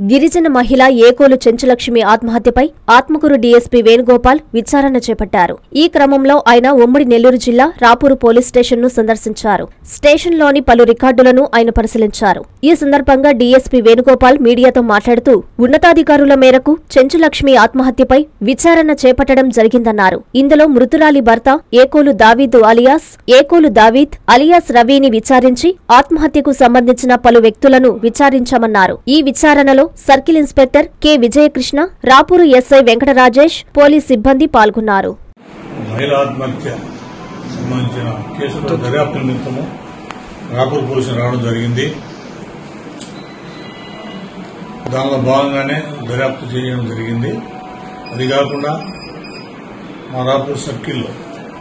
గిరిజన మహిళ ఏకోలు చెంచులక్ష్మి ఆత్మహత్యపై ఆత్మకూరు డీఎస్పీ వేణుగోపాల్ విచారణ చేపట్టారు ఈ క్రమంలో ఆయన ఉమ్మడి నెల్లూరు జిల్లా రాపూరు పోలీస్ స్టేషన్ను సందర్శించారు స్టేషన్లోని పలు రికార్డులను ఆయన పరిశీలించారు ఈ సందర్భంగా డీఎస్పీ వేణుగోపాల్ మీడియాతో మాట్లాడుతూ ఉన్నతాధికారుల మేరకు చెంచులక్ష్మి ఆత్మహత్యపై విచారణ చేపట్టడం జరిగిందన్నారు ఇందులో మృతురాలి భర్త ఏకోలు దావీద్ అలియాస్ ఏకోలు దావీద్ అలియాస్ రవిని విచారించి ఆత్మహత్యకు సంబంధించిన పలు వ్యక్తులను విచారించామన్నారు ఈ విచారణలో circle inspector K Vijayakrishna Rapur SI Venkatarajesh police సిబ్బంది పాల్గొన్నారు మహిళా ఆత్మహత్య సంబంధించిన కేసులో దర్యాప్తు నిమిత్తము రాపూర్ పోలీసులు రావడం జరిగింది దానిలో భాగంగానే దర్యాప్తు చేయడం జరిగింది అది కాకుండా మా రాపూర్ సర్కిల్లో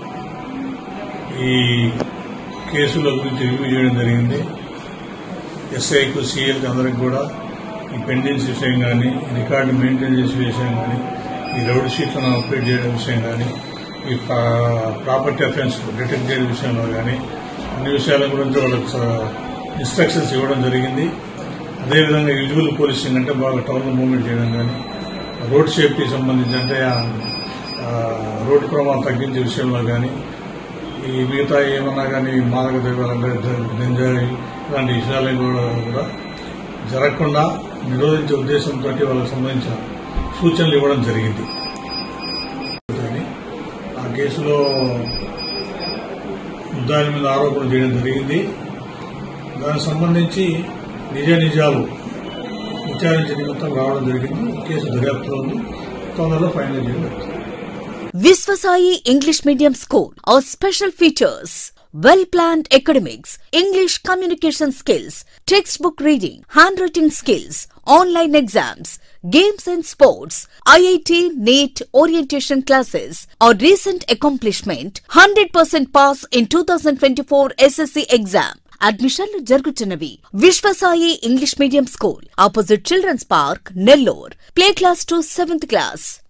ఈ కేసుల గురించి రివ్యూ చేయడం జరిగింది ఎస్ఐకు సిఐలకు అందరికి కూడా ఈ పెండెన్స్ విషయం కానీ రికార్డు మెయింటైన్ చేసే విషయం కానీ ఈ రౌడ్ షీట్లను అప్డేట్ చేయడం విషయం కానీ ఈ ప్రా- ప్రాపర్టీ అఫెన్స్ డిటెక్ట్ చేయడం విషయంలో కానీ అన్ని విషయాల గురించి వాళ్ళకి స- ఇన్స్ట్రక్షన్స్ ఇవ్వడం జరిగింది అదేవిధంగా యూజువల్ పోలీసింగ్ అంటే బాగా టౌన్లో మూవ్మెంట్ చేయడం కానీ రోడ్ సేఫ్టీ సంబంధించి అంటే ఆ, ఆ, రోడ్డు ప్రమాదం తగ్గించే విషయంలో కానీ ఈ మిగతా ఏమన్నా కానీ మాదక ద్రవ్యాలంటే ద- గంజాయి ఇలాంటి విషయాలు కూడా కూడా జరగకుండా నిరోధించే ఉద్దేశంతో వాళ్ళకి సంబంధించిన సూచనలు ఇవ్వడం జరిగింది కానీ ఆ కేసులో ముద్దాయిల మీద ఆరోపణ చేయడం జరిగింది దానికి సంబంధించి నిజ నిజాలు విచారించే నిమిత్తం రావడం జరిగింది కేసు దర్యాప్తులో ఉంది తొందరలో ఫైనల్ చేయడం జరుగుతుంది. Visvasai English Medium School. Our special features. Well planned academics, English communication skills, textbook reading, handwriting skills, online exams, games and sports, IIT NEET orientation classes. Our recent accomplishment 100% pass in 2024 SSC exam. అడ్మిషన్లు జరుగుతున్నవి Vishwasai English medium school opposite childrens park Nellore play class to seventh class